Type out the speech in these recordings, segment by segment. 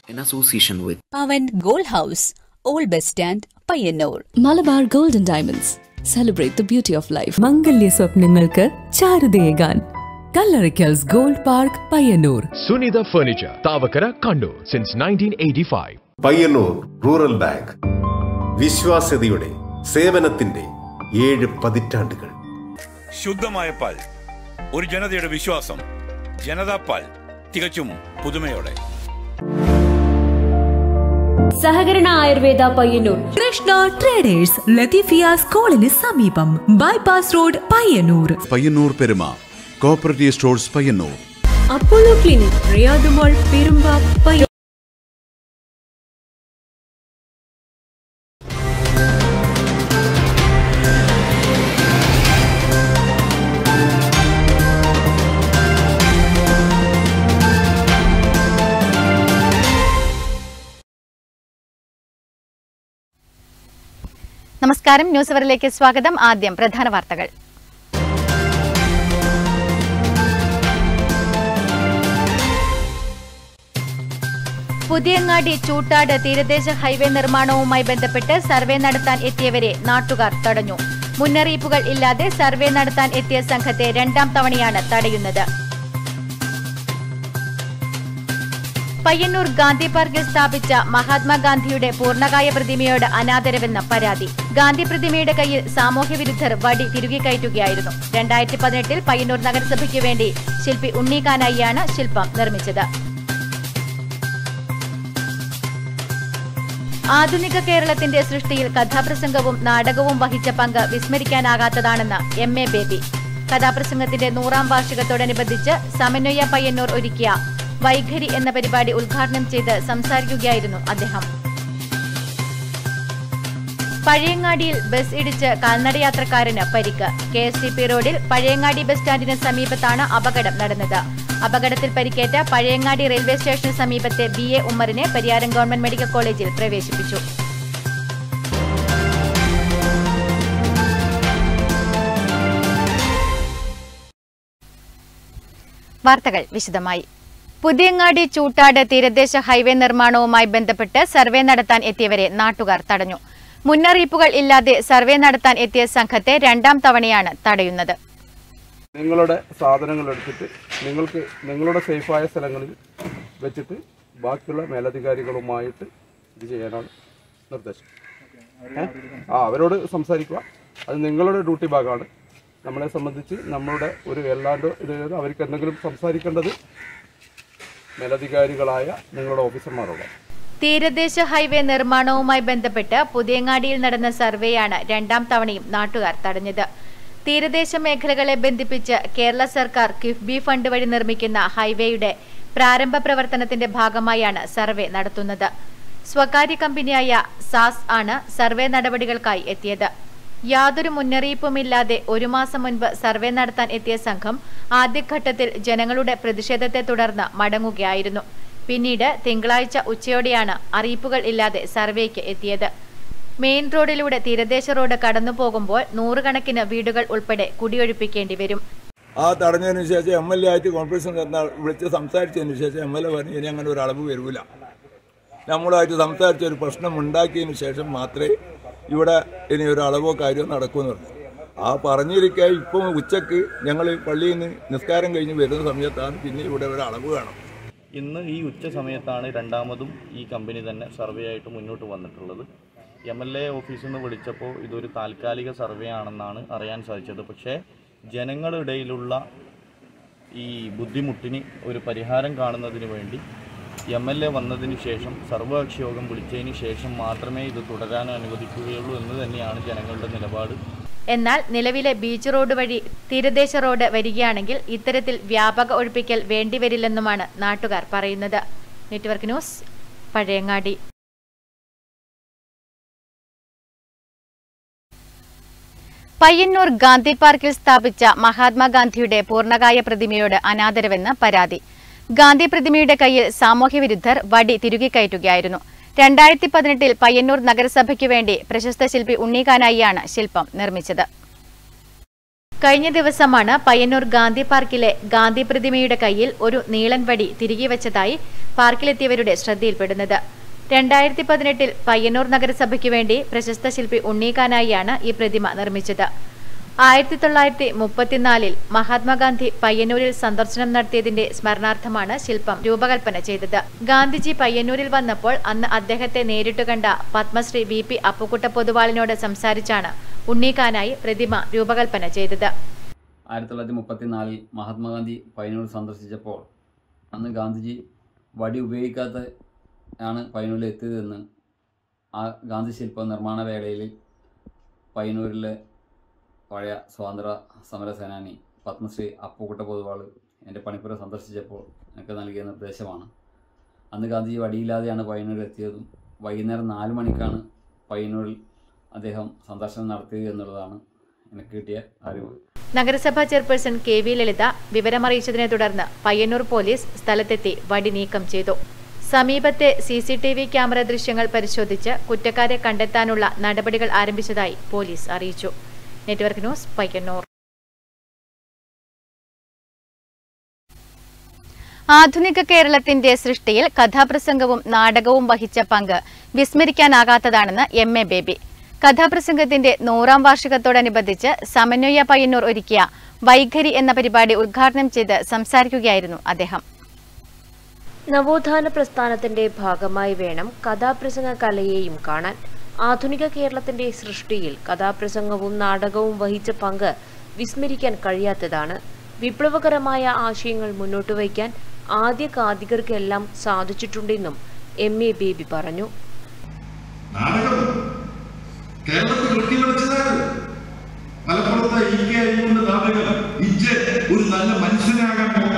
in association with Pavan gold house old bus stand Payyanur Malabar golden diamonds celebrate the beauty of life മംഗല്യ സ്വപ്നങ്ങൾക്ക് ചാരുതയേകാൻ Kallarickals gold park Payyanur Sunitha Furniture, Tavakara, Kannur, since 1985. Payyanur rural bank വിശ്വാസ്യതയുടെ സേവനത്തിന്റെ ഏഴ് പതിറ്റാണ്ടുകൾ ശുദ്ധമായ പാൽ ഒരു ജനതയുടെ വിശ്വാസം ജനതാ പാൽ തികച്ചും പുതുമയോടെ സഹകരണ ആയുർവേദ പയ്യന്നൂർ കൃഷ്ണ ട്രേഡേഴ്സ് ലത്തീഫിയ സ്കൂളിന് സമീപം bypass road Payyanur Payyanur Peruma cooperative stores Payyanur Apollo clinic റിയാദുമോൾ പെരുമ്പ പയ്യ നമസ്കാരം ന്യൂസ് അവറിലേക്ക് സ്വാഗതം ആദ്യം പ്രധാന വാർത്തകൾ പുതിയങ്ങാടി ചൂട്ടാട് തീരദേശ ഹൈവേ നിർമ്മാണവുമായി ബന്ധപ്പെട്ട് സർവേ നടത്താൻ എത്തിയവരെ നാട്ടുകാർ തടഞ്ഞു മുന്നറിയിപ്പുകൾ ഇല്ലാതെ സർവേ നടത്താൻ എത്തിയ സംഘത്തെ രണ്ടാം തവണയാണ് തടയുന്നത് പയ്യന്നൂർ ഗാന്ധി പാർക്കിൽ സ്ഥാപിച്ച മഹാത്മാഗാന്ധിയുടെ പൂർണ്ണകായ പ്രതിമയോട് അനാദരവെന്ന പരാതി ഗാന്ധി പ്രതിമയുടെ കയ്യിൽ സാമൂഹ്യ വിരുദ്ധർ വടി തിരുകി കയറ്റുകയായിരുന്നു രണ്ടായിരത്തി പതിനെട്ടിൽ പയ്യന്നൂർ നഗരസഭയ്ക്ക് വേണ്ടി ശില്പി ഉണ്ണിക്കാനായിയാണ് ശില്പം നിർമ്മിച്ചത് ആധുനിക കേരളത്തിന്റെ സൃഷ്ടിയിൽ കഥാപ്രസംഗവും നാടകവും വഹിച്ച പങ്ക് വിസ്മരിക്കാനാകാത്തതാണെന്ന് എം എ ബേബി കഥാപ്രസംഗത്തിന്റെ നൂറാം വാർഷികത്തോടനുബന്ധിച്ച് സമന്വയ പയ്യന്നൂർ ഒരുക്കിയ വൈഖരി എന്ന പരിപാടി ഉദ്ഘാടനം ചെയ്ത് സംസാരിക്കുകയായിരുന്നു അദ്ദേഹം പഴയങ്ങാടിയിൽ ബസ് ഇടിച്ച് കാൽനടയാത്രക്കാരന് പരിക്ക് കെ എസ് ടി പി റോഡിൽ പഴയങ്ങാടി ബസ് സ്റ്റാൻഡിന് സമീപത്താണ് അപകടം നടന്നത് അപകടത്തിൽ പരിക്കേറ്റ പഴയങ്ങാടി റെയിൽവേ സ്റ്റേഷന് സമീപത്തെ ബി എ ഉമ്മറിനെ പരിയാരം ഗവൺമെന്റ് മെഡിക്കൽ കോളേജിൽ പ്രവേശിപ്പിച്ചു വാർത്തകൾ വിശദമായി പുതിയങ്ങാടി ചൂട്ടാട് തീരദേശ ഹൈവേ നിർമ്മാണവുമായി ബന്ധപ്പെട്ട് സർവേ നടത്താൻ എത്തിയവരെ നാട്ടുകാർ തടഞ്ഞു മുന്നറിയിപ്പുകൾ ഇല്ലാതെ സർവേ നടത്താൻ എത്തിയ സംഘത്തെ രണ്ടാം തവണയാണ് തടയുന്നത് നിങ്ങളുടെ സാധനങ്ങൾ എടുത്തിട്ട് നിങ്ങൾക്ക് നിങ്ങളുടെ സേഫായ സ്ഥലങ്ങളിൽ വെച്ചിട്ട് ബാക്കിയുള്ള മേലധികാരികളുമായിട്ട് ഇത് ചെയ്യാനാണ് നിർദ്ദേശം ഏ? ആ അവരോട് സംസാരിക്കുക അത് നിങ്ങളുടെ ഡ്യൂട്ടി ഭാഗമാണ് നമ്മളെ സംബന്ധിച്ച് നമ്മളുടെ ഒരു എല്ലാണ്ട് ഇത് അവർക്ക് എന്തെങ്കിലും സംസാരിക്കേണ്ടത് മേലധികാരികളായ നിങ്ങളുടെ ഓഫീസർമാരോട് തീരദേശ ഹൈവേ നിർമ്മാണവുമായി ബന്ധപ്പെട്ട് പുതിയങ്ങാടിയിൽ നടന്ന സർവേയാണ് രണ്ടാം തവണയും നാട്ടുകാർ തടഞ്ഞത് തീരദേശ മേഖലകളെ ബന്ധിപ്പിച്ച് കേരള സർക്കാർ കിഫ്ബി ഫണ്ട് വഴി നിർമ്മിക്കുന്ന ഹൈവേയുടെ പ്രാരംഭ പ്രവർത്തനത്തിന്റെ ഭാഗമായാണ് സർവേ നടത്തുന്നത് സ്വകാര്യ കമ്പനിയായ സാസ് ആണ് സർവേ നടപടികൾക്കായി എത്തിയത് യാതൊരു മുന്നറിയിപ്പുമില്ലാതെ ഒരു മാസം മുൻപ് സർവേ നടത്താൻ എത്തിയ സംഘം ആദ്യഘട്ടത്തിൽ ജനങ്ങളുടെ പ്രതിഷേധത്തെ തുടർന്ന് മടങ്ങുകയായിരുന്നു പിന്നീട് തിങ്കളാഴ്ച ഉച്ചയോടെയാണ് അറിയിപ്പുകൾ ഇല്ലാതെ സർവേക്ക് എത്തിയത് മെയിൻ റോഡിലൂടെ തീരദേശ റോഡ് കടന്നു പോകുമ്പോൾ നൂറുകണക്കിന് വീടുകൾ ഉൾപ്പെടെ കുടിയൊഴിപ്പിക്കേണ്ടി വരും ആ തടഞ്ഞതിന് ശേഷം എം എൽ എ ആയിട്ട് കോൺഫറൻസ് വിളിച്ച് സംസാരിച്ചതിന് ശേഷം എം എൽ എ പറഞ്ഞു ഇനി അങ്ങനെ ഒരു അളവ് വരൂല നമ്മളുമായിട്ട് സംസാരിച്ച ഒരു പ്രശ്നം ഉണ്ടാക്കിയതിന് ശേഷം മാത്രമേ ഇവിടെ ഇനി ഒരു അളവോ കാര്യമോ നടക്കുമെന്ന് പറഞ്ഞു ആ പറഞ്ഞിരിക്കെ ഇപ്പം ഉച്ചക്ക് ഞങ്ങൾ പള്ളിയിൽ നിന്ന് നിസ്കാരം കഴിഞ്ഞ് വരുന്ന സമയത്താണ് പിന്നെ ഇവിടെ ഒരു അളവ് വേണം ഇന്ന് ഈ ഉച്ച സമയത്താണ് രണ്ടാമതും ഈ കമ്പനി തന്നെ സർവേ ആയിട്ട് മുന്നോട്ട് വന്നിട്ടുള്ളത് എം എൽ എ ഓഫീസിൽ നിന്ന് വിളിച്ചപ്പോൾ ഇതൊരു താൽക്കാലിക സർവേ ആണെന്നാണ് അറിയാൻ സാധിച്ചത് പക്ഷേ ജനങ്ങളിടയിലുള്ള ഈ ബുദ്ധിമുട്ടിന് ഒരു പരിഹാരം കാണുന്നതിന് വേണ്ടി എം എൽ എ വന്നതിന് ശേഷം സർവകക്ഷി യോഗം വിളിച്ചതിന് ശേഷം മാത്രമേ ഇത് തുടരാൻ അനുവദിക്കുകയുള്ളൂ എന്ന് തന്നെയാണ് ജനങ്ങളുടെ നിലപാട് എന്നാൽ നിലവിലെ ബീച്ച് റോഡ് വഴി തീരദേശ റോഡ് വരികയാണെങ്കിൽ ഇത്തരത്തിൽ വ്യാപക ഒഴിപ്പിക്കൽ വേണ്ടിവരില്ലെന്നുമാണ് നാട്ടുകാർ പറയുന്നത് നെറ്റ്വർക്ക് ന്യൂസ് പഴയങ്ങാടി പയ്യന്നൂർ ഗാന്ധി പാർക്കിൽ സ്ഥാപിച്ച മഹാത്മാഗാന്ധിയുടെ പൂർണ്ണകായ പ്രതിമയോട് അനാദരവെന്ന് പരാതി ഗാന്ധി പ്രതിമയുടെ കയ്യിൽ സാമൂഹ്യ വിരുദ്ധർ വടി തിരുകിക്കയറ്റുകയായിരുന്നു രണ്ടായിരത്തി പതിനെട്ടിൽ പയ്യന്നൂർ നഗരസഭയ്ക്കു വേണ്ടി പ്രശസ്ത ശില്പി ഉണ്ണിക്കാനായിയാണ് ശില്പം നിർമ്മിച്ചത് കഴിഞ്ഞ ദിവസമാണ് പയ്യന്നൂർ ഗാന്ധി പാർക്കിലെ ഗാന്ധി പ്രതിമയുടെ കയ്യിൽ ഒരു നീളൻ വടി തിരികെ വെച്ചതായി പാർക്കിലെത്തിയവരുടെ ശ്രദ്ധയിൽപ്പെടുന്നത് രണ്ടായിരത്തി പതിനെട്ടിൽ പയ്യന്നൂർ നഗരസഭയ്ക്ക് വേണ്ടി പ്രശസ്ത ശില്പി ഉണ്ണീക്കാനായിയാണ് ഈ പ്രതിമ നിർമ്മിച്ചത് ആയിരത്തി തൊള്ളായിരത്തി മുപ്പത്തിനാലിൽ മഹാത്മാഗാന്ധി പയ്യന്നൂരിൽ സന്ദർശനം നടത്തിയതിന്റെ സ്മരണാർത്ഥമാണ് ശില്പം രൂപകൽപ്പന ചെയ്തത് ഗാന്ധിജി പയ്യന്നൂരിൽ വന്നപ്പോൾ അന്ന് അദ്ദേഹത്തെ നേരിട്ട് കണ്ട പത്മശ്രീ വി പി അപ്പുക്കുട്ട പൊതുവാളിനോട് സംസാരിച്ചാണ് ഉണ്ണീക്കാനായി പ്രതിമ രൂപകൽപ്പന ചെയ്തത് ആയിരത്തി തൊള്ളായിരത്തി മുപ്പത്തിനാലിൽ മഹാത്മാഗാന്ധി പയ്യന്നൂർ സന്ദർശിച്ചപ്പോൾ അന്ന് ഗാന്ധിജി വടി ഉപയോഗിക്കാത്ത ആണ് പയ്യന്നൂരിൽ എത്തിയതെന്ന് ആ ഗാന്ധി ശില്പ നിർമ്മാണ വേളയിൽ പയ്യന്നൂരിലെ പഴയ സ്വാതന്ത്ര്യ സമര സേനാനി പത്മശ്രീ അപ്പുക്കുട്ട പൊതുവാൾ എൻ്റെ പണിപ്പുര സന്ദർശിച്ചപ്പോൾ എനിക്ക് നൽകിയ നിർദ്ദേശമാണ് അന്ന് ഗാന്ധിജി വടിയില്ലാതെയാണ് പയ്യന്നൂരിൽ എത്തിയതും വൈകുന്നേരം നാല് മണിക്കാണ് പയ്യന്നൂരിൽ അദ്ദേഹം സന്ദർശനം നടത്തിയത് എന്നുള്ളതാണ് എനിക്ക് കിട്ടിയ അറിവ് നഗരസഭാ ചെയർപേഴ്സൺ കെ വി ലളിത വിവരമറിയിച്ചതിനെ തുടർന്ന് പയ്യന്നൂർ പോലീസ് സ്ഥലത്തെത്തി വടി നീക്കം ചെയ്തു സമീപത്തെ C C T V camera ദൃശ്യങ്ങൾ പരിശോധിച്ച് കുറ്റക്കാരെ കണ്ടെത്താനുള്ള നടപടികൾ ആരംഭിച്ചതായി പോലീസ് അറിയിച്ചു നെറ്റ്വർക്ക് ന്യൂസ് പയ്യന്നൂർ ആധുനിക കേരളത്തിന്റെ സൃഷ്ടിയിൽ കഥാപ്രസംഗവും നാടകവും വഹിച്ച പങ്ക് വിസ്മരിക്കാനാകാത്തതാണെന്ന് എം എ ബേബി കഥാപ്രസംഗത്തിന്റെ നൂറാം വാർഷികത്തോടനുബന്ധിച്ച് സമന്വയ പയ്യന്നൂർ ഒരുക്കിയ വൈഖരി എന്ന പരിപാടി ഉദ്ഘാടനം ചെയ്ത് സംസാരിക്കുകയായിരുന്നു അദ്ദേഹം നവോത്ഥാന പ്രസ്ഥാനത്തിന്റെ ഭാഗമായി വേണം കഥാപ്രസംഗ കലയെയും കാണാൻ ആധുനിക കേരളത്തിന്റെ സൃഷ്ടിയിൽ കഥാപ്രസംഗവും നാടകവും വഹിച്ച പങ്ക് വിസ്മരിക്കാൻ കഴിയാത്തതാണ് വിപ്ലവകരമായ ആശയങ്ങൾ മുന്നോട്ട് വയ്ക്കാൻ ആദ്യ കാതികർക്കെല്ലാം സാധിച്ചിട്ടുണ്ടെന്നും എം എ ബേബി പറഞ്ഞു കേരളത്തിൽ കെട്ടിവെച്ചതാണ് മലപ്പുറത്തെ ഇ കെ അയ്യൂരിന്റെ നാടകം ഇജ്ജ് ഒരു നല്ല മനുഷ്യനാകാൻ നോക്ക്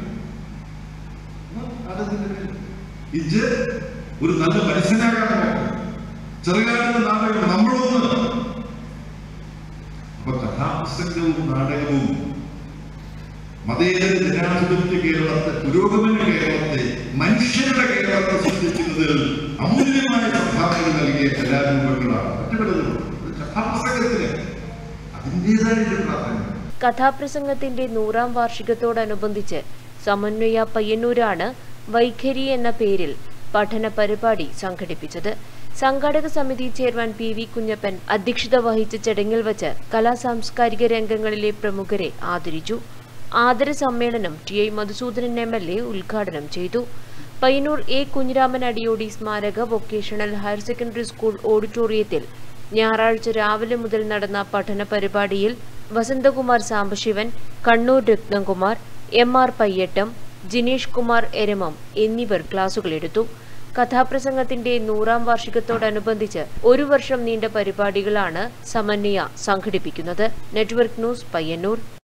ഇജ്ജ് ഒരു നല്ല മനുഷ്യനാകാൻ നോക്ക് ചെറുകാലത്തെ നാടകം നമ്മളൊന്ന് അപ്പൊ കഥാപ്രസംഗവും നാടകവും മതേതര ജനാധിപത്യ കേരളത്തെ പുരോഗമന കേരളത്തെ മനുഷ്യരുടെ കേരളത്തെ സൃഷ്ടിക്കുന്നതിൽ അമൂല്യമായ സംഭാവനകൾ നൽകിയ കലാരൂപങ്ങളാണ് മറ്റു പലതും കഥാപ്രസംഗത്തിന് അതിൻ്റെതായ പ്രാധാന്യം കഥാപ്രസംഗത്തിന്റെ നൂറാം വാർഷികത്തോടനുബന്ധിച്ച് സമന്വയ പയ്യന്നൂരാണ് വൈഖരി എന്ന പേരിൽ പഠന പരിപാടി സംഘടിപ്പിച്ചത് സംഘാടക സമിതി ചെയർമാൻ പി വി കുഞ്ഞപ്പൻ അധ്യക്ഷത വഹിച്ച ചടങ്ങിൽ വച്ച് കലാ സാംസ്കാരിക രംഗങ്ങളിലെ പ്രമുഖരെ ആദരിച്ചു ആദര സമ്മേളനം T I Madhusoodanan M L A ഉദ്ഘാടനം ചെയ്തു പയ്യന്നൂർ എ കുഞ്ഞിരാമൻ അടിയോടി സ്മാരക വൊക്കേഷണൽ ഹയർ സെക്കൻഡറി സ്കൂൾ ഓഡിറ്റോറിയത്തിൽ ഞായറാഴ്ച രാവിലെ മുതൽ നടന്ന പഠന പരിപാടിയിൽ വസന്തകുമാർ സാംബശിവൻ കണ്ണൂർ രത്നകുമാർ എം ആർ പയ്യട്ടം ജിനേഷ് കുമാർ എരമം എന്നിവർ ക്ലാസുകളെടുത്തു കഥാപ്രസംഗത്തിന്റെ നൂറാം വാർഷികത്തോടനുബന്ധിച്ച് ഒരു വർഷം നീണ്ട പരിപാടികളാണ് സമന്വയ സംഘടിപ്പിക്കുന്നത് നെറ്റ്വർക്ക് ന്യൂസ് പയ്യന്നൂർ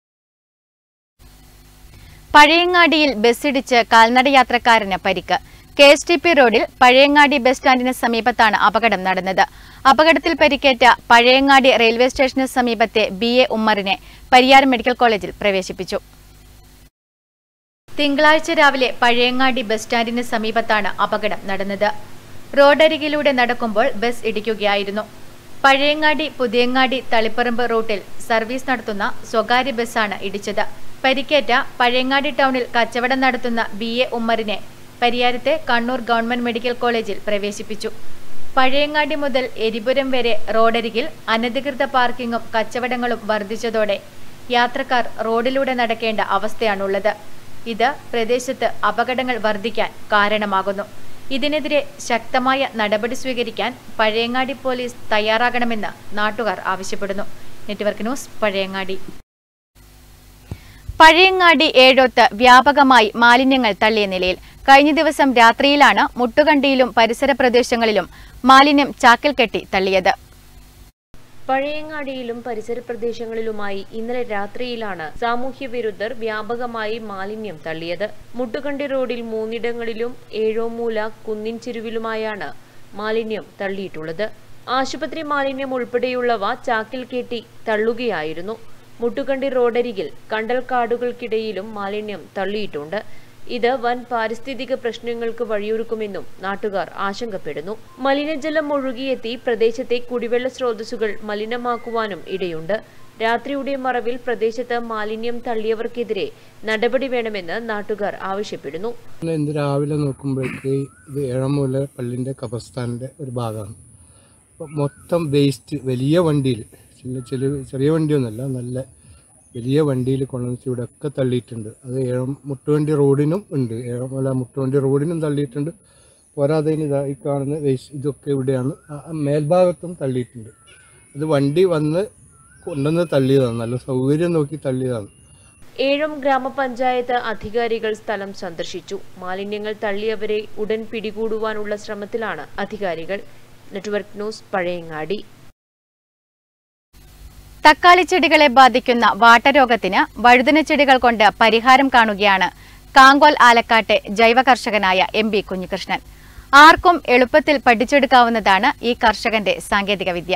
പഴയങ്ങാടിയിൽ ബസ്സിടിച്ച് കാൽനടയാത്രക്കാരന് പരിക്ക് കെ എസ് ടി പി റോഡിൽ പഴയങ്ങാടി ബസ് സ്റ്റാൻഡിന് സമീപത്താണ് അപകടം നടന്നത് അപകടത്തിൽ പരിക്കേറ്റ പഴയങ്ങാടി റെയിൽവേ സ്റ്റേഷന് സമീപത്തെ ബി എ ഉമ്മറിനെ പരിയാരം മെഡിക്കൽ കോളേജിൽ പ്രവേശിപ്പിച്ചു തിങ്കളാഴ്ച രാവിലെ പഴയങ്ങാടി ബസ് സ്റ്റാൻഡിന് സമീപത്താണ് അപകടം നടന്നത് റോഡരികിലൂടെ നടക്കുമ്പോൾ ബസ് ഇടിക്കുകയായിരുന്നു പഴയങ്ങാടി പുതിയങ്ങാടി തളിപ്പറമ്പ് റൂട്ടിൽ സർവീസ് നടത്തുന്ന സ്വകാര്യ ബസ്സാണ് ഇടിച്ചത് പരിക്കേറ്റ പഴയങ്ങാടി ടൗണിൽ കച്ചവടം നടത്തുന്ന ബി എ ഉമ്മറിനെ പരിയാരത്തെ കണ്ണൂർ ഗവൺമെന്റ് മെഡിക്കൽ കോളേജിൽ പ്രവേശിപ്പിച്ചു പഴയങ്ങാടി മുതൽ എരിപുരം വരെ റോഡരികിൽ അനധികൃത പാർക്കിങ്ങും കച്ചവടങ്ങളും വർദ്ധിച്ചതോടെ യാത്രക്കാർ റോഡിലൂടെ നടക്കേണ്ട അവസ്ഥയാണുള്ളത് ഇത് പ്രദേശത്ത് അപകടങ്ങൾ വർദ്ധിക്കാൻ കാരണമാകുന്നു ഇതിനെതിരെ ശക്തമായ നടപടി സ്വീകരിക്കാൻ പഴയങ്ങാടി പോലീസ് തയ്യാറാകണമെന്ന് നാട്ടുകാർ ആവശ്യപ്പെടുന്നു നെറ്റ്വർക്ക് ന്യൂസ് പഴയങ്ങാടി പഴയങ്ങാടി ഏഴോത്ത് വ്യാപകമായി മാലിന്യങ്ങൾ തള്ളിയ നിലയിൽ കഴിഞ്ഞ ദിവസം രാത്രിയിലാണ് മുട്ടുകണ്ടിയിലും പരിസര പ്രദേശങ്ങളിലും മാലിന്യം ചാക്കിൽ കെട്ടി തള്ളിയത് പഴയങ്ങാടിയിലും പരിസര പ്രദേശങ്ങളിലുമായി ഇന്നലെ രാത്രിയിലാണ് സാമൂഹ്യ വിരുദ്ധർ വ്യാപകമായി മാലിന്യം തള്ളിയത് മുട്ടുകണ്ടി റോഡിൽ മൂന്നിടങ്ങളിലും ഏഴോമൂല കുന്നിൻ ചെരുവിലുമായാണ് മാലിന്യം തള്ളിയിട്ടുള്ളത് ആശുപത്രി മാലിന്യം ഉൾപ്പെടെയുള്ളവ ചാക്കിൽ കെട്ടി തള്ളുകയായിരുന്നു മുട്ടുകണ്ടി റോഡരികിൽ കണ്ടൽക്കാടുകൾക്കിടയിലും മാലിന്യം തള്ളിയിട്ടുണ്ട് ഇത് വൻ പാരിസ്ഥിതിക പ്രശ്നങ്ങൾക്ക് വഴിയൊരുക്കുമെന്നും നാട്ടുകാർ ആശങ്കപ്പെടുന്നു മലിനജലം ഒഴുകിയെത്തി പ്രദേശത്തെ കുടിവെള്ള സ്രോതസ്സുകൾ മലിനമാക്കുവാനും ഇടയുണ്ട് രാത്രിയുടെ മറവിൽ പ്രദേശത്ത് മാലിന്യം തള്ളിയവർക്കെതിരെ നടപടി വേണമെന്ന് നാട്ടുകാർ ആവശ്യപ്പെടുന്നു ഇന്ന് രാവിലെ നോക്കുമ്പോഴേക്ക് ഇത് ഏഴമൂല പള്ളിൻ്റെ കബർസ്ഥാനിൻ്റെ ഒരു ഭാഗമാണ് അപ്പോൾ മൊത്തം വേസ്റ്റ് വലിയ വണ്ടിയിൽ ചില ചെറിയ ചെറിയ വണ്ടിയൊന്നുമല്ല നല്ല വലിയ വണ്ടിയിൽ കൊണ്ടുവന്നിട്ട് ഇവിടെ ഒക്കെ തള്ളിയിട്ടുണ്ട് അത് ഏഴം മുട്ടുവണ്ടി റോഡിനും ഉണ്ട് ഏഴമൂല മുട്ടുവണ്ടി റോഡിനും തള്ളിയിട്ടുണ്ട് പോരാതെ ഇനി ഇതാ ഈ കാണുന്ന വേസ്റ്റ് ഇതൊക്കെ ഇവിടെയാണ് ആ ആ മേൽഭാഗത്തും തള്ളിയിട്ടുണ്ട് അത് വണ്ടി വന്ന് കൊണ്ടുവന്ന് തള്ളിയതാണ് നല്ല സൗകര്യം നോക്കി തള്ളിയതാണ് ഏഴും ഗ്രാമപഞ്ചായത്ത് അധികാരികൾ സ്ഥലം സന്ദർശിച്ചു മാലിന്യങ്ങൾ തള്ളിയവരെ ഉടൻ പിടികൂടുവാനുള്ള ശ്രമത്തിലാണ് അധികാരികൾ നെറ്റ്വർക്ക് ന്യൂസ് പഴയങ്ങാടി തക്കാളി ചെടികളെ ബാധിക്കുന്ന വാട്ടരോഗത്തിന് വഴുതന ചെടികൾ കൊണ്ട് പരിഹാരം കാണുകയാണ് കാങ്കോൽ ആലക്കാട്ടെ ജൈവ കർഷകനായ എം ബി കുഞ്ഞികൃഷ്ണൻ ആർക്കും എളുപ്പത്തിൽ പഠിച്ചെടുക്കാവുന്നതാണ് ഈ കർഷകന്റെ സാങ്കേതികവിദ്യ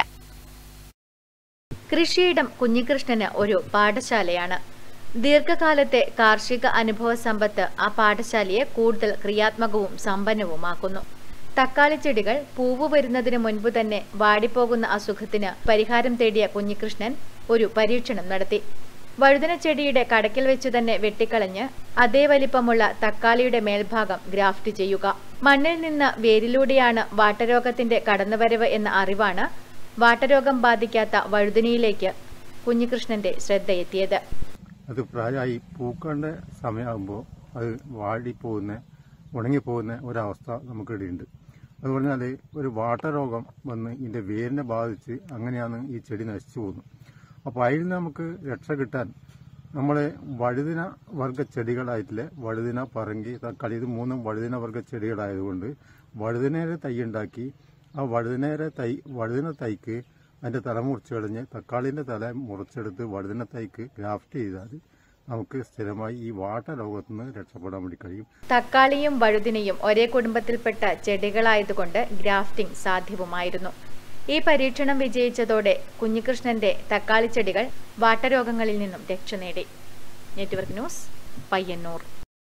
കൃഷിയിടം കുഞ്ഞികൃഷ്ണന് ഒരു പാഠശാലയാണ് ദീർഘകാലത്തെ കാർഷിക അനുഭവ സമ്പത്ത് ആ പാഠശാലയെ കൂടുതൽ ക്രിയാത്മകവും സമ്പന്നവുമാക്കുന്നു തക്കാളി ചെടികൾ പൂവ് വരുന്നതിന് മുൻപ് തന്നെ വാടിപ്പോകുന്ന അസുഖത്തിന് പരിഹാരം തേടിയ കുഞ്ഞികൃഷ്ണൻ ഒരു പരീക്ഷണം നടത്തി വഴുതന ചെടിയുടെ കടക്കിൽ വെച്ച് തന്നെ വെട്ടിക്കളഞ്ഞ് അതേ വലിപ്പമുള്ള തക്കാളിയുടെ മേൽഭാഗം ഗ്രാഫ്റ്റ് ചെയ്യുക മണ്ണിൽ നിന്ന് വേരിലൂടെയാണ് വാട്ടരോഗത്തിന്റെ കടന്നുവരവ് എന്ന അറിവാണ് വാട്ടരോഗം ബാധിക്കാത്ത വഴുതനയിലേക്ക് കുഞ്ഞികൃഷ്ണന്റെ ശ്രദ്ധയെത്തിയത് അത് പ്രായമായി പൂക്കേണ്ട സമയമാകുമ്പോൾ അത് വാടിപ്പോകുന്ന ഉണങ്ങിപ്പോകുന്ന ഒരവസ്ഥ നമുക്കിടയുണ്ട് അത് പറഞ്ഞാൽ ഒരു വാട്ടരോഗം വന്ന് ഇതിൻ്റെ വേരിനെ ബാധിച്ച് അങ്ങനെയാണ് ഈ ചെടി നശിച്ചു പോകുന്നത് അപ്പോൾ അതിൽ നിന്ന് നമുക്ക് രക്ഷ കിട്ടാൻ നമ്മളെ വഴുതിന വർഗ ചെടികളായിട്ടില്ലേ വഴുതിന പറങ്കി തക്കാളി ഇത് മൂന്നും വഴുതിന വർഗ ചെടികളായതുകൊണ്ട് വഴുതിനേരെ തൈ ഉണ്ടാക്കി ആ വഴുതിനേരെ തൈ വഴുതിന തൈക്ക് അതിൻ്റെ തല മുറിച്ച് കളഞ്ഞ് തക്കാളിൻ്റെ തല മുറിച്ചെടുത്ത് വഴുതിന തൈക്ക് ഗ്രാഫ്റ്റ് ചെയ്താൽ നമുക്ക് സ്ഥിരമായി ഈ വാട്ട രോഗത്തു നിന്ന് രക്ഷപ്പെടാൻ വേണ്ടി കഴിയും തക്കാളിയും വഴുതിനയും ഒരേ കുടുംബത്തിൽപ്പെട്ട ചെടികളായതുകൊണ്ട് ഗ്രാഫ്റ്റിംഗ് സാധ്യവുമായിരുന്നു ഈ പരീക്ഷണം വിജയിച്ചതോടെ കുഞ്ഞികൃഷ്ണന്റെ തക്കാളി ചെടികൾ വാട്ടരോഗങ്ങളിൽ നിന്നും രക്ഷ നേടി നെറ്റ്വർക്ക് ന്യൂസ് പയ്യന്നൂർ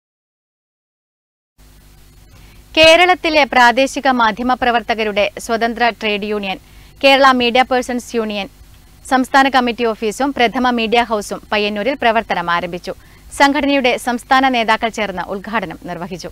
കേരളത്തിലെ പ്രാദേശിക മാധ്യമ പ്രവർത്തകരുടെ സ്വതന്ത്ര trade union Kerala media persons union സംസ്ഥാന കമ്മിറ്റി ഓഫീസും പ്രഥമ മീഡിയ ഹൌസും പയ്യന്നൂരിൽ പ്രവർത്തനം ആരംഭിച്ചു സംഘടനയുടെ സംസ്ഥാന നേതാക്കൾ ചേർന്ന് ഉദ്ഘാടനം നിർവഹിച്ചു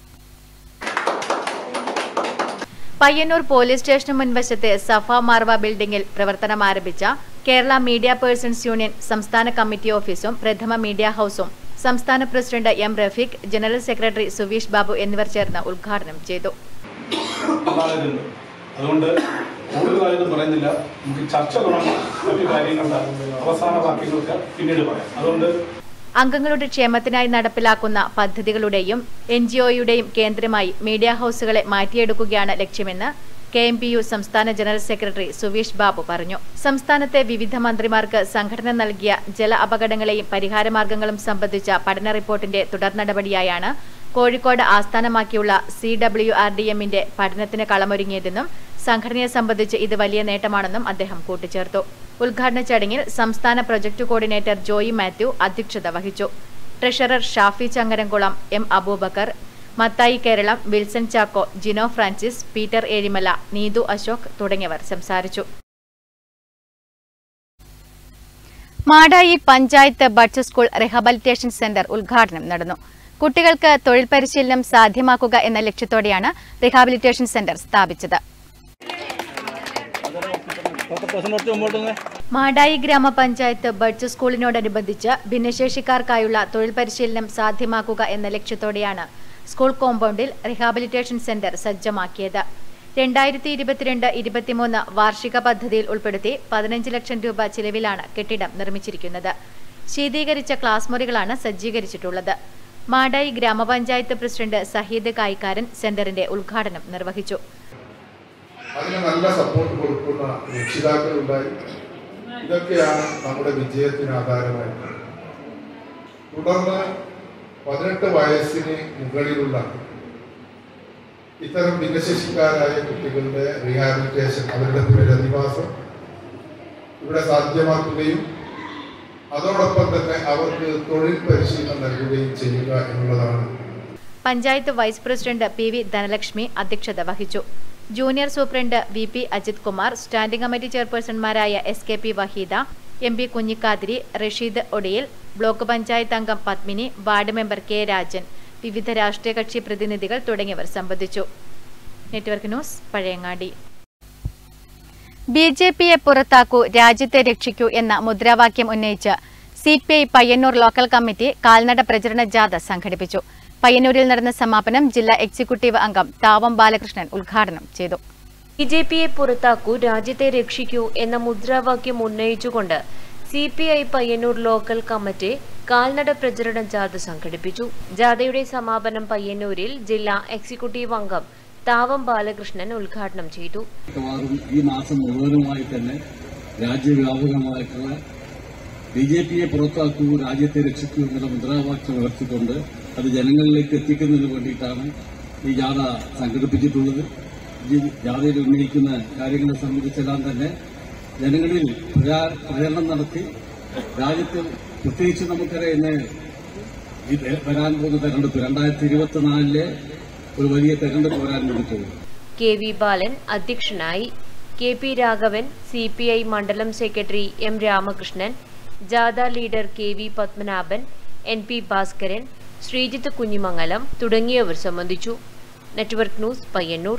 പയ്യന്നൂർ പോലീസ് സ്റ്റേഷന് മുൻവശത്തെ സഫ മാർവ ബിൽഡിംഗിൽ പ്രവർത്തനം ആരംഭിച്ച കേരള മീഡിയ പേഴ്സൺസ് യൂണിയൻ സംസ്ഥാന കമ്മിറ്റി ഓഫീസും പ്രഥമ മീഡിയ ഹൌസും സംസ്ഥാന president M Rafeeq general secretary Suveesh Babu എന്നിവർ ചേർന്ന് ഉദ്ഘാടനം ചെയ്തു ഉണ്ടാകരുത് അതുകൊണ്ട് കൂടുതലായൊന്നും പറയുന്നില്ല നമുക്ക് ചർച്ച തുടങ്ങാം മറ്റു കാര്യങ്ങളുടെ അവസാന വാക്യങ്ങൾക്ക് പിന്നീട് പറയാം അതുകൊണ്ട് അംഗങ്ങളുടെ ക്ഷേമത്തിനായി നടപ്പിലാക്കുന്ന പദ്ധതികളുടെയും എൻ ജി ഒയുടെയും കേന്ദ്രമായി മീഡിയ ഹൌസുകളെ മാറ്റിയെടുക്കുകയാണ് ലക്ഷ്യമെന്ന് കെ എം പി യു സംസ്ഥാന ജനറൽ സെക്രട്ടറി സുവീഷ് ബാബു പറഞ്ഞു സംസ്ഥാനത്തെ വിവിധ മന്ത്രിമാർക്ക് സംഘടന നൽകിയ ജല അപകടങ്ങളെയും പരിഹാരമാർഗങ്ങളും സംബന്ധിച്ച പഠന റിപ്പോർട്ടിന്റെ തുടർ നടപടിയായാണ് കോഴിക്കോട് ആസ്ഥാനമാക്കിയുള്ള സി ഡബ്ല്യു ആർ ഡി എമ്മിന്റെ പഠനത്തിന് കളമൊരുങ്ങിയതെന്നും സംഘടനയെ സംബന്ധിച്ച് ഇത് വലിയ നേട്ടമാണെന്നും അദ്ദേഹം കൂട്ടിച്ചേർത്തു ഉദ്ഘാടന ചടങ്ങിൽ സംസ്ഥാന പ്രൊജക്ട് കോർഡിനേറ്റർ ജോയി മാത്യു അധ്യക്ഷത വഹിച്ചു ട്രഷറർ ഷാഫി ചങ്ങരംകുളം എം അബൂബക്കർ മത്തായി കേരളം വിൽസൺ ചാക്കോ ജിനോ ഫ്രാൻസിസ് പീറ്റർ ഏഴിമല നീതു അശോക് തുടങ്ങിയവർ സംസാരിച്ചു Madayi panchayat buds school rehabilitation centre ഉദ്ഘാടനം നടന്നു കുട്ടികൾക്ക് തൊഴിൽ പരിശീലനം സാധ്യമാക്കുക എന്ന ലക്ഷ്യത്തോടെയാണ് റിഹാബിലിറ്റേഷൻ സെന്റർ സ്ഥാപിച്ചത് മാടായി ഗ്രാമപഞ്ചായത്ത് ബഡ്സ് സ്കൂളിനോടനുബന്ധിച്ച് ഭിന്നശേഷിക്കാർക്കായുള്ള തൊഴിൽ പരിശീലനം സാധ്യമാക്കുക എന്ന ലക്ഷ്യത്തോടെയാണ് സ്കൂൾ കോമ്പൗണ്ടിൽ റിഹാബിലിറ്റേഷൻ സെന്റർ സജ്ജമാക്കിയത് രണ്ടായിരത്തി ഇരുപത്തിരണ്ട് ഇരുപത്തിമൂന്ന് വാർഷിക പദ്ധതിയിൽ ഉൾപ്പെടുത്തി പതിനഞ്ച് ലക്ഷം രൂപ ചിലവിലാണ് കെട്ടിടം നിർമ്മിച്ചിരിക്കുന്നത് ശീതീകരിച്ച ക്ലാസ് മുറികളാണ് സജ്ജീകരിച്ചിട്ടുള്ളത് മാടായി ഗ്രാമപഞ്ചായത്ത് പ്രസിഡന്റ് സഹീദ് കായിക്കാരൻ സെന്ററിന്റെ ഉദ്ഘാടനം നിർവഹിച്ചു അതിന് നല്ല സപ്പോർട്ട് കൊടുക്കുന്ന രക്ഷിതാക്കളുണ്ടായി ഇതൊക്കെയാണ് നമ്മുടെ വിജയത്തിന് ആധാരമായിട്ട് തുടർന്ന് പതിനെട്ട് വയസ്സിന് മുകളിലുള്ള ഇത്തരം ഭിന്നശേഷിക്കാരായ കുട്ടികളുടെ റീഹാബിലിറ്റേഷൻ അവരുടെ പുനരധിവാസം ഇവിടെ സാധ്യമാക്കുകയും അതോടൊപ്പം തന്നെ അവർക്ക് തൊഴിൽ പരിശീലനം നൽകുകയും ചെയ്യുക എന്നുള്ളതാണ് panchayat vice president P V Dhanalakshmi അധ്യക്ഷത വഹിച്ചു junior superintendent V P Ajith Kumar standing committee ചെയർപേഴ്സൺമാരായ S K P Waheeda M P Kunhikathiri Rasheed ഒടിയിൽ ബ്ലോക്ക് പഞ്ചായത്ത് അംഗം Padmini ward member K Rajan വിവിധ രാഷ്ട്രീയ കക്ഷി പ്രതിനിധികൾ തുടങ്ങിയവർ സംബന്ധിച്ചു network news Pazhayangadi B J പിയെ പുറത്താക്കൂ രാജ്യത്തെ രക്ഷിക്കൂ എന്ന മുദ്രാവാക്യം ഉന്നയിച്ച് C P I Payyanur local committee കാൽനട പ്രചരണ ജാഥ സംഘടിപ്പിച്ചു പയ്യന്നൂരിൽ നടന്ന സമാപനം ജില്ലാ എക്സിക്യൂട്ടീവ് അംഗം താവം ബാലകൃഷ്ണൻ ഉദ്ഘാടനം ചെയ്തു ബി ജെ പിയെ പുറത്താക്കൂ രാജ്യത്തെ രക്ഷിക്കൂ എന്ന മുദ്രാവാക്യം ഉന്നയിച്ചുകൊണ്ട് C P I Payyanur local committee കാൽനട പ്രചരണ ജാഥ സംഘടിപ്പിച്ചു ജാഥയുടെ സമാപനം പയ്യന്നൂരിൽ ജില്ലാ എക്സിക്യൂട്ടീവ് അംഗം താവം ബാലകൃഷ്ണൻ ഉദ്ഘാടനം ചെയ്തു മിക്കവാറും ഈ മാസം മുഴുവനുമായി തന്നെ രാജ്യവ്യാപകമായിട്ടുള്ള ബി ജെ പിയെ പുറത്താക്കൂ രാജ്യത്തെ രക്ഷിക്കൂ എന്നുള്ള മുദ്രാവാക്യം ഉയർത്തിക്കൊണ്ട് അത് ജനങ്ങളിലേക്ക് എത്തിക്കുന്നതിന് വേണ്ടിയിട്ടാണ് ഈ ജാഥ സംഘടിപ്പിച്ചിട്ടുള്ളത് ഈ ജാഥയിൽ ഉന്നയിക്കുന്ന കാര്യങ്ങളെ സംബന്ധിച്ചെല്ലാം തന്നെ ജനങ്ങളിൽ പ്രചാ- പ്രചരണം നടത്തി രാജ്യത്ത് പ്രത്യേകിച്ച് നമുക്കറിയാം ഇന്ന് ഇത് വരാൻ പോകുന്ന തെരഞ്ഞെടുപ്പ് രണ്ടായിരത്തി ഇരുപത്തിനാലിലെ ഒരു വലിയ തെരഞ്ഞെടുപ്പ് വരാൻ വേണ്ടിയിട്ടുള്ളത് കെ വി ബാലൻ അധ്യക്ഷനായി K P Raghavan C P I മണ്ഡലം സെക്രട്ടറി എം രാമകൃഷ്ണൻ ജാഥ leader K V Padmanabhan N P Bhaskaran Sreejith Kunhimangalam തുടങ്ങിയവർ സംബന്ധിച്ചു നെറ്റ്വർക്ക് ന്യൂസ് പയ്യന്നൂർ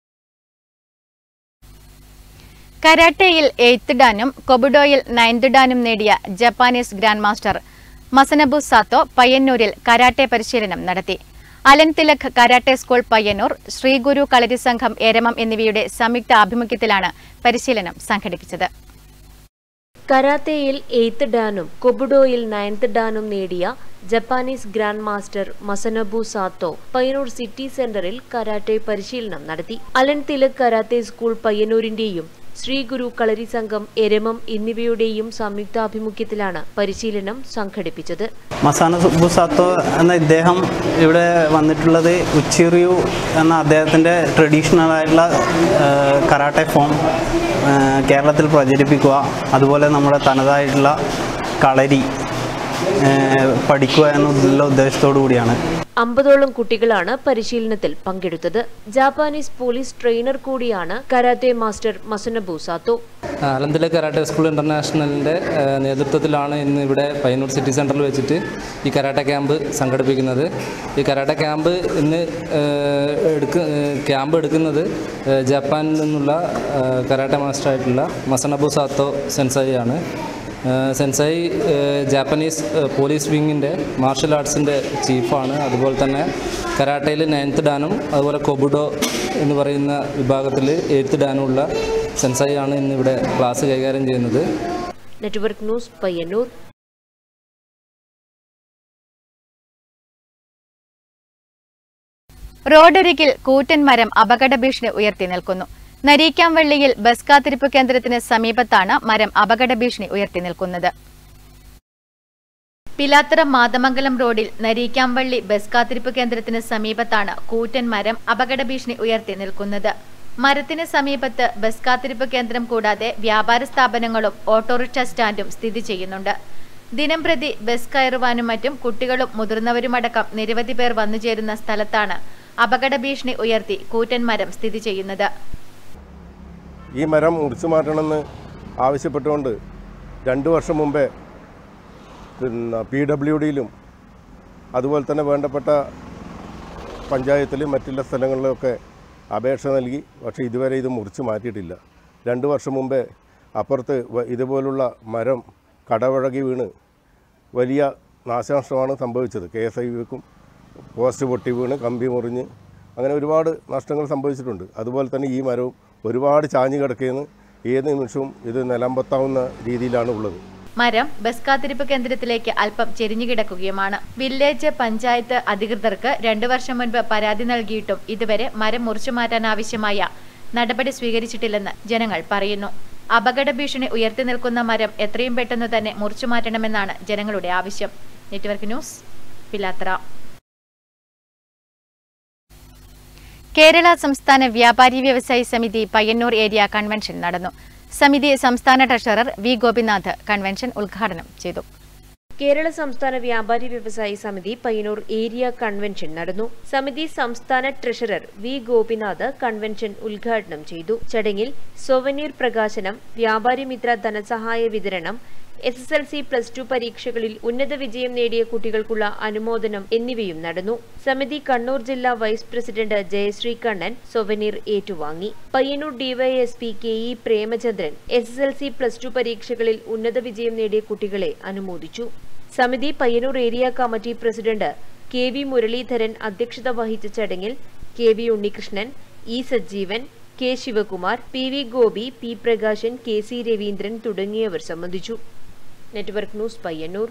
കരാട്ടയിൽ എയ്ത്ത് ഡാനും കൊബുഡോയിൽ നയൻത് ഡാനും നേടിയ Japanese grand master Masanobu Sato പയ്യന്നൂരിൽ കരാട്ടെ പരിശീലനം നടത്തി അലൻ തിലക് കരാട്ടെ സ്കൂൾ പയ്യന്നൂർ ശ്രീഗുരു കളരി സംഘം എരമം എന്നിവയുടെ സംയുക്ത ആഭിമുഖ്യത്തിലാണ് പരിശീലനം സംഘടിപ്പിച്ചത് കരാത്തേയിൽ എയ്ത്ത് ഡാനും കൊബുഡോയിൽ നയൻത് ഡാനും നേടിയ Japanese grand master Masanobu Sato Payyanur city സെന്ററിൽ കരാട്ടെ പരിശീലനം നടത്തി അലൻ തിലക് കരാത്തെ സ്കൂൾ പയ്യന്നൂരിന്റെയും ശ്രീ ഗുരു കളരി സംഘം എരമം എന്നിവയുടെയും സംയുക്താഭിമുഖ്യത്തിലാണ് പരിശീലനം സംഘടിപ്പിച്ചത് മസാന ബുസാത്തോ എന്ന ഇദ്ദേഹം ഇവിടെ വന്നിട്ടുള്ളത് ഉച്ചിറിയു എന്ന അദ്ദേഹത്തിൻ്റെ ട്രഡീഷണൽ ആയിട്ടുള്ള കരാട്ടെ ഫോം കേരളത്തിൽ പ്രചരിപ്പിക്കുക അതുപോലെ നമ്മുടെ തനതായിട്ടുള്ള കളരി ഏഹ്, പഠിക്കുക എന്നുള്ള ഉദ്ദേശത്തോടു കൂടിയാണ് അമ്പതോളം കുട്ടികളാണ് പരിശീലനത്തിൽ പങ്കെടുത്തത് ജാപ്പാനീസ് പോലീസ് ട്രെയിനർ കൂടിയാണ് കരാത്തെ മാസ്റ്റർ മസനബു സാത്തോ അലന്തിലെ കരാട്ടെ സ്കൂൾ ഇൻ്റർനാഷണലിൻ്റെ നേതൃത്വത്തിലാണ് ഇന്ന് ഇവിടെ പയ്യന്നൂർ സിറ്റി സെൻറ്ററിൽ വെച്ചിട്ട് ഈ കരാട്ടെ ക്യാമ്പ് സംഘടിപ്പിക്കുന്നത് ഈ കരാട്ടെ ക്യാമ്പ് ഇന്ന് ഏഹ്, എടുക്ക ഏഹ്, ക്യാമ്പ് എടുക്കുന്നത് ഏഹ്, ജപ്പാനിൽ നിന്നുള്ള ഏഹ്, കരാട്ടെ മാസ്റ്ററായിട്ടുള്ള മസനബു സാത്തോ സെൻസായി ആണ് ഏഹ്, സെൻസായി ഏഹ്, ജാപ്പനീസ് ഏഹ്, പോലീസ് വിങ്ങിൻ്റെ മാർഷൽ ആർട്സിൻ്റെ ചീഫാണ് അതുപോലെ തന്നെ കരാട്ടയിൽ നയൻത്ത് ഡാനും അതുപോലെ കൊബുഡോ എന്ന് പറയുന്ന വിഭാഗത്തിൽ എയ്ത്ത് ഡാനുമുള്ള സെൻസായി ആണ് ഇന്നിവിടെ ക്ലാസ് കൈകാര്യം ചെയ്യുന്നത് നെറ്റ്വർക്ക് ന്യൂസ് പയ്യന്നൂർ റോഡരികിൽ കൂറ്റൻ മരം അപകട ഭീഷണി ഉയർത്തി നിൽക്കുന്നു നരീക്കാംവള്ളിയിൽ ബസ് കാത്തിരിപ്പ് കേന്ദ്രത്തിന് സമീപത്താണ് മരം അപകട ഭീഷണി ഉയർത്തി നിൽക്കുന്നത് പിലാത്തറ മാതമംഗലം റോഡിൽ നരീക്കാംവള്ളി ബസ് കാത്തിരിപ്പ് കേന്ദ്രത്തിന് സമീപത്താണ് കൂറ്റൻ മരം അപകട ഭീഷണി ഉയർത്തി നിൽക്കുന്നത് മരത്തിന് സമീപത്ത് ബസ് കാത്തിരിപ്പ് കേന്ദ്രം കൂടാതെ വ്യാപാര സ്ഥാപനങ്ങളും ഓട്ടോറിക്ഷ സ്റ്റാൻഡും സ്ഥിതി ചെയ്യുന്നുണ്ട് ദിനം പ്രതി ബസ് കയറുവാനും മറ്റും കുട്ടികളും മുതിർന്നവരുമടക്കം നിരവധി പേർ വന്നുചേരുന്ന സ്ഥലത്താണ് അപകട ഭീഷണി ഉയർത്തി കൂറ്റൻ മരം സ്ഥിതി ചെയ്യുന്നത് ഈ മരം മുറിച്ചു മാറ്റണമെന്ന് ആവശ്യപ്പെട്ടുകൊണ്ട് രണ്ട് വർഷം മുമ്പേ പിന്നെ പി ഡബ്ല്യു ഡിയിലും അതുപോലെ തന്നെ വേണ്ടപ്പെട്ട പഞ്ചായത്തിലും മറ്റുള്ള സ്ഥലങ്ങളിലൊക്കെ അപേക്ഷ നൽകി പക്ഷേ ഇതുവരെ ഇത് മുറിച്ച് മാറ്റിയിട്ടില്ല രണ്ട് വർഷം മുമ്പേ അപ്പുറത്ത് വ- ഇതുപോലുള്ള മരം കടവഴകി വീണ് വലിയ നാശനഷ്ടമാണ് സംഭവിച്ചത് കെ എസ് ഐ വിക്കും പോസ്റ്റ് പൊട്ടി വീണ് കമ്പി മുറിഞ്ഞ് അങ്ങനെ ഒരുപാട് നഷ്ടങ്ങൾ സംഭവിച്ചിട്ടുണ്ട് അതുപോലെ തന്നെ ഈ മരവും ഒരുപാട് ചാഞ്ഞു കിടക്കുകയെന്ന് ഏത് നിമിഷവും ഇത് നിലമ്പത്താവുന്ന രീതിയിലാണ് ഉള്ളത് മരം ബസ് കാത്തിരിപ്പ് കേന്ദ്രത്തിലേക്ക് അല്പം ചെരിഞ്ഞു കിടക്കുകയുമാണ് വില്ലേജ് പഞ്ചായത്ത് അധികൃതർക്ക് രണ്ടു വർഷം മുൻപ് പരാതി നൽകിയിട്ടും ഇതുവരെ മരം മുറിച്ചു മാറ്റാൻ ആവശ്യമായ നടപടി സ്വീകരിച്ചിട്ടില്ലെന്ന് ജനങ്ങൾ പറയുന്നു അപകട ഭീഷണി ഉയർത്തി നിൽക്കുന്ന മരം എത്രയും പെട്ടെന്ന് തന്നെ മുറിച്ചു മാറ്റണമെന്നാണ് ജനങ്ങളുടെ ആവശ്യം നെറ്റ്വർക്ക് ന്യൂസ് പിലാത്ര കേരള സംസ്ഥാന വ്യാപാരി വ്യവസായി സമിതി പയ്യന്നൂർ ഏരിയ കൺവെൻഷൻ നടന്നു സമിതി സംസ്ഥാന ട്രഷറർ വി ഗോപിനാഥ് കൺവെൻഷൻ ഉദ്ഘാടനം ചെയ്തു കേരള സംസ്ഥാന വ്യാപാരി വ്യവസായി സമിതി പയ്യന്നൂർ ഏരിയ കൺവെൻഷൻ നടന്നു സമിതി സംസ്ഥാന ട്രഷറർ വി ഗോപിനാഥ് കൺവെൻഷൻ ഉദ്ഘാടനം ചെയ്തു ചടങ്ങിൽ സൊവനീർ പ്രകാശനം വ്യാപാരി മിത്ര ധനസഹായ വിതരണം S S L C plus two പരീക്ഷകളിൽ ഉന്നത വിജയം നേടിയ കുട്ടികൾക്കുള്ള അനുമോദനം എന്നിവയും നടന്നു സമിതി കണ്ണൂർ ജില്ലാ vice president Jayashree Kannan souvenir ഏറ്റുവാങ്ങി Payyanur DYSP K E Premachandran S S L C plus two പരീക്ഷകളിൽ ഉന്നത വിജയം നേടിയ കുട്ടികളെ അനുമോദിച്ചു സമിതി Payyanur area committee president K V Muraleedharan അധ്യക്ഷത വഹിച്ച ചടങ്ങിൽ K V Unnikrishnan E Sajeevan K Sivakumar P V Gopi P Prakashan K C Raveendran തുടങ്ങിയവർ സംബന്ധിച്ചു നെറ്റ്വർക്ക് ന്യൂസ് പയ്യന്നൂർ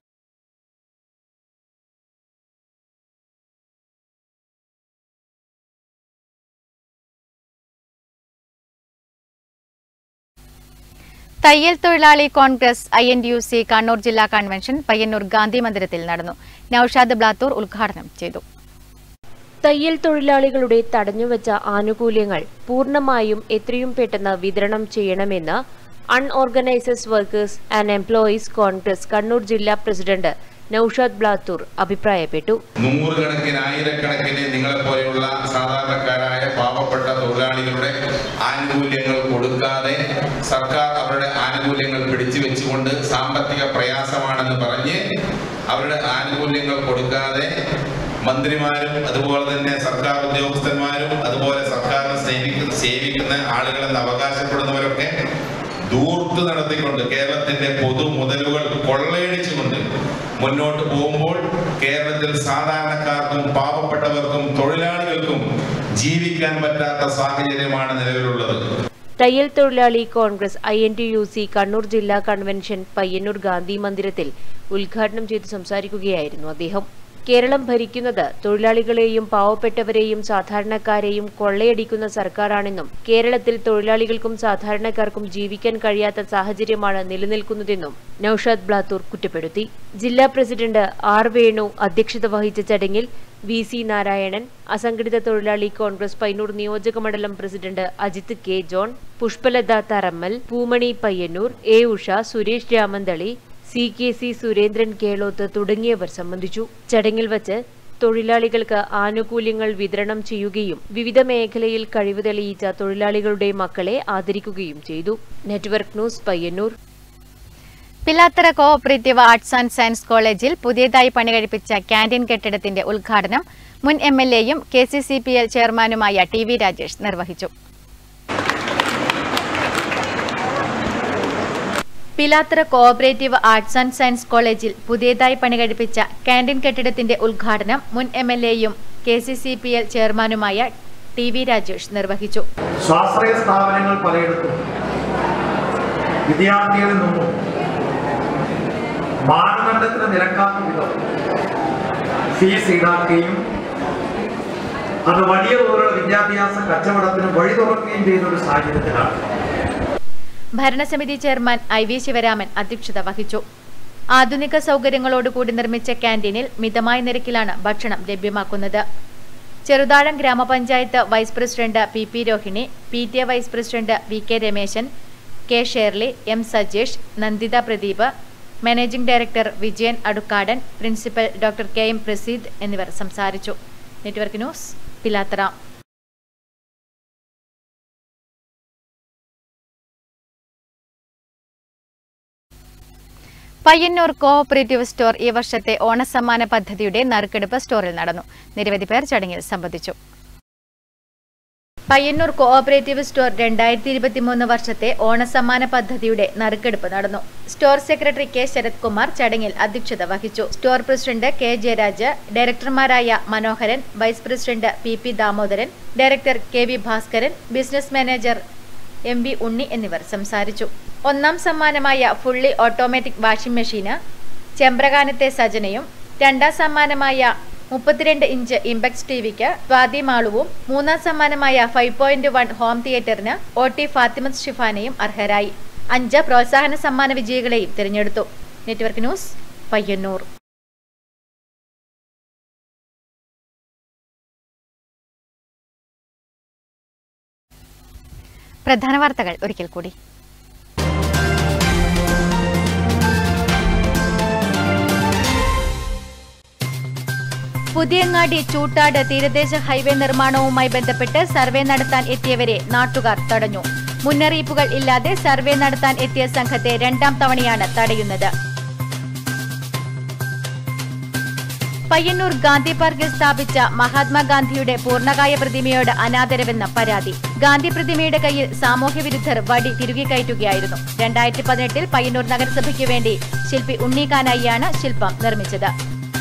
തയ്യൽ തൊഴിലാളി Congress I N U C Kannur ജില്ലാ കൺവെൻഷൻ പയ്യന്നൂർ ഗാന്ധി മന്ദിരത്തിൽ നടന്നു നൌഷാദ് ബ്ലാത്തൂർ ഉദ്ഘാടനം ചെയ്തു തയ്യൽ തൊഴിലാളികളുടെ തടഞ്ഞുവച്ച ആനുകൂല്യങ്ങൾ പൂർണ്ണമായും എത്രയും പെട്ടെന്ന് വിതരണം ചെയ്യണമെന്ന് unorganisers workers and employees Congress Kannur ജില്ലാ പ്രസിഡന്റ് നൌഷാദ് ബ്ലാത്തൂർ അഭിപ്രായപ്പെട്ടു നൂറുകണക്കിന് ആയിരക്കണക്കിന് നിങ്ങളെപ്പോലെയുള്ള സാധാരണക്കാരായ പാവപ്പെട്ട തൊഴിലാളികളുടെ ആനുകൂല്യങ്ങൾ കൊടുക്കാതെ സർക്കാർ അവരുടെ ആനുകൂല്യങ്ങൾ പിടിച്ചു വെച്ചുകൊണ്ട് സാമ്പത്തിക പ്രയാസമാണെന്ന് പറഞ്ഞ് അവരുടെ ആനുകൂല്യങ്ങൾ കൊടുക്കാതെ മന്ത്രിമാരും അതുപോലെ തന്നെ സർക്കാർ ഉദ്യോഗസ്ഥന്മാരും അതുപോലെ സർക്കാരിനെ സേവിക്കുന്ന സേവിക്കുന്ന ആളുകളെന്ന് അവകാശപ്പെടുന്നവരൊക്കെ ദൂർത്ത് നടത്തിക്കൊണ്ട് കേരളത്തിന്റെ പൊതു മുതലുകൾ കൊള്ളയടിച്ചുകൊണ്ട് മുന്നോട്ട് പോകുമ്പോൾ കേരളത്തിൽ സാധാരണക്കാർക്കും പാവപ്പെട്ടവർക്കും തൊഴിലാളികൾക്കും ജീവിക്കാൻ പറ്റാത്ത സാഹചര്യമാണ് നിലവിലുള്ളത് തയ്യൽ തൊഴിലാളി Congress I N T U C Kannur ജില്ലാ കൺവെൻഷൻ പയ്യന്നൂർ ഗാന്ധി മന്ദിരത്തിൽ ഉദ്ഘാടനം ചെയ്ത് സംസാരിക്കുകയായിരുന്നു അദ്ദേഹം കേരളം ഭരിക്കുന്നത് തൊഴിലാളികളെയും പാവപ്പെട്ടവരെയും സാധാരണക്കാരെയും കൊള്ളയടിക്കുന്ന സർക്കാരാണെന്നും കേരളത്തിൽ തൊഴിലാളികൾക്കും സാധാരണക്കാർക്കും ജീവിക്കാൻ കഴിയാത്ത സാഹചര്യമാണ് നിലനിൽക്കുന്നതെന്നും നൌഷാദ് ബ്ലാത്തൂർ കുറ്റപ്പെടുത്തി ജില്ലാ പ്രസിഡന്റ് ആർ വേണു അധ്യക്ഷത വഹിച്ച ചടങ്ങിൽ വി സി നാരായണൻ അസംഘടിത തൊഴിലാളി കോൺഗ്രസ് പൈനൂർ നിയോജക മണ്ഡലം president Ajith K John Pushpalatha Tharammal Poomani Payyanur A Usha Suresh Ramanthali C K C Surendran Kelothu തുടങ്ങിയവർ സംബന്ധിച്ചു ചടങ്ങിൽ വച്ച് തൊഴിലാളികൾക്ക് ആനുകൂല്യങ്ങൾ വിതരണം ചെയ്യുകയും വിവിധ മേഖലയിൽ കഴിവ് തെളിയിച്ച തൊഴിലാളികളുടെ മക്കളെ ആദരിക്കുകയും ചെയ്തു network news Payyanur Pilathara cooperative arts and science കോളേജിൽ പുതിയതായി പണികഴിപ്പിച്ച ക്യാന്റീൻ കെട്ടിടത്തിന്റെ ഉദ്ഘാടനം മുൻ എം എൽ എയും K C C P L ചെയർമാനുമായ ടി വി രാജേഷ് നിർവഹിച്ചു Pilathara cooperative arts and science കോളേജിൽ പുതിയതായി പണികഴിപ്പിച്ച ക്യാന്റീൻ കെട്ടിടത്തിന്റെ ഉദ്ഘാടനം മുൻ എം എൽ എയും K C C P L ചെയർമാനുമായ ടി വി രാജേഷ് നിർവഹിച്ചു സ്വാശ്രയ സ്ഥാപനങ്ങൾ പലയിടത്തും വിദ്യാർത്ഥികളിൽ നിന്നും മാനദണ്ഡത്തിന് നിരക്കാത്ത വിധം ഫീസ് ഈടാക്കുകയും അത് വലിയ തോതിലുള്ള വിദ്യാഭ്യാസ കച്ചവടത്തിന് വഴി തുറക്കുകയും ചെയ്യുന്ന ഒരു സാഹചര്യത്തിലാണ് ഭരണസമിതി ചെയർമാൻ ഐ വി ശിവരാമൻ അധ്യക്ഷത വഹിച്ചു ആധുനിക സൗകര്യങ്ങളോടുകൂടി നിർമ്മിച്ച ക്യാന്റീനിൽ മിതമായ നിരക്കിലാണ് ഭക്ഷണം ലഭ്യമാക്കുന്നത് ചെറുതാഴം ഗ്രാമപഞ്ചായത്ത് vice president P P Rohini P T A vice president V K Rameshan K Shirley M Sajesh Nanditha Pradeep managing director Vijayan Adukkadan principal doctor K M Praseed എന്നിവർ സംസാരിച്ചു network news Pilathara Payyanur cooperative store ഈ വർഷത്തെ ഓണസമ്മാന പദ്ധതിയുടെ നറുക്കെടുപ്പ് സ്റ്റോറിൽ നടന്നു നിരവധി പേർ ചടങ്ങിൽ സംബന്ധിച്ചു പയ്യന്നൂർ കോഓപ്പറേറ്റീവ് സ്റ്റോർ രണ്ടായിരത്തി ഇരുപത്തിമൂന്ന് വർഷത്തെ ഓണസമ്മാന പദ്ധതിയുടെ നറുക്കെടുപ്പ് നടന്നു store secretary K Sarath Kumar ചടങ്ങിൽ അധ്യക്ഷത വഹിച്ചു സ്റ്റോർ പ്രസിഡന്റ് കെ ജയരാജ് ഡയറക്ടർമാരായ Manoharan vice president P P Damodaran director K V Bhaskaran business manager M V Unni എന്നിവർ സംസാരിച്ചു ഒന്നാം സമ്മാനമായ ഫുള്ളി ഓട്ടോമാറ്റിക് വാഷിംഗ് മെഷീന് ചെമ്പ്രകാനത്തെ സജനയും രണ്ടാം സമ്മാനമായ മുപ്പത്തിരണ്ട് ഇഞ്ച് ഇംപെക്സ് ടിവിക്ക് സ്വാതി മാളുവും മൂന്നാം സമ്മാനമായ ഫൈവ് പോയിന്റ് വൺ ഹോം തിയേറ്ററിന് ഒ ടി ഫാത്തിമത്ത് ഷിഫാനയും അർഹരായി അഞ്ച് പ്രോത്സാഹന സമ്മാന വിജയികളെയും തിരഞ്ഞെടുത്തു നെറ്റ്വർക്ക് ന്യൂസ് പയ്യന്നൂർ പ്രധാന വാർത്തകൾ ഒരിക്കൽ കൂടി പുതിയങ്ങാടി ചൂട്ടാട് തീരദേശ ഹൈവേ നിർമ്മാണവുമായി ബന്ധപ്പെട്ട് സർവേ നടത്താൻ എത്തിയവരെ നാട്ടുകാർ തടഞ്ഞു മുന്നറിയിപ്പുകൾ ഇല്ലാതെ സർവേ നടത്താൻ എത്തിയ സംഘത്തെ രണ്ടാം തവണയാണ് തടയുന്നത് പയ്യന്നൂർ ഗാന്ധി പാർക്കിൽ സ്ഥാപിച്ച മഹാത്മാഗാന്ധിയുടെ പൂർണ്ണകായ പ്രതിമയോട് അനാദരവെന്ന പരാതി ഗാന്ധി പ്രതിമയുടെ കയ്യിൽ സാമൂഹ്യ വിരുദ്ധർ വടി തിരുകി കയറ്റുകയായിരുന്നു രണ്ടായിരത്തി പതിനെട്ടിൽ പയ്യന്നൂർ നഗരസഭയ്ക്ക് വേണ്ടി ശില്പി ഉണ്ണിക്കാനായിയാണ് ശില്പം നിർമ്മിച്ചത്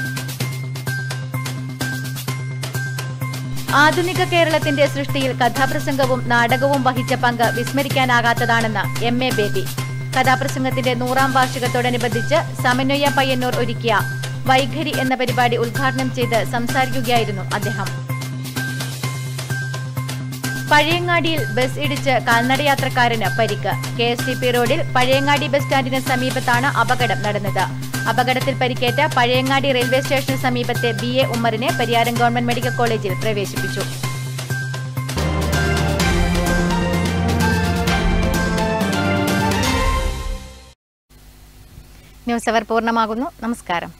ആധുനിക കേരളത്തിന്റെ സൃഷ്ടിയിൽ കഥാപ്രസംഗവും നാടകവും വഹിച്ച പങ്ക് വിസ്മരിക്കാനാകാത്തതാണെന്ന് എം എ ബേബി കഥാപ്രസംഗത്തിന്റെ നൂറാം വാർഷികത്തോടനുബന്ധിച്ച് സമന്വയ പയ്യന്നൂർ ഒരുക്കിയ വൈഖരി എന്ന പരിപാടി ഉദ്ഘാടനം ചെയ്ത് സംസാരിക്കുകയായിരുന്നു അദ്ദേഹം പഴയങ്ങാടിയിൽ ബസ് ഇടിച്ച് കാൽനടയാത്രക്കാരന് പരിക്ക് കെ എസ് ടി പി റോഡിൽ പഴയങ്ങാടി ബസ് സ്റ്റാൻഡിന് സമീപത്താണ് അപകടം നടന്നത് അപകടത്തിൽ പരിക്കേറ്റ പഴയങ്ങാടി റെയിൽവേ സ്റ്റേഷന് സമീപത്തെ ബി എ ഉമ്മറിനെ പരിയാരം ഗവൺമെന്റ് മെഡിക്കൽ കോളേജിൽ പ്രവേശിപ്പിച്ചു ന്യൂസ് അവർ പൂർണ്ണമാകുന്നു നമസ്കാരം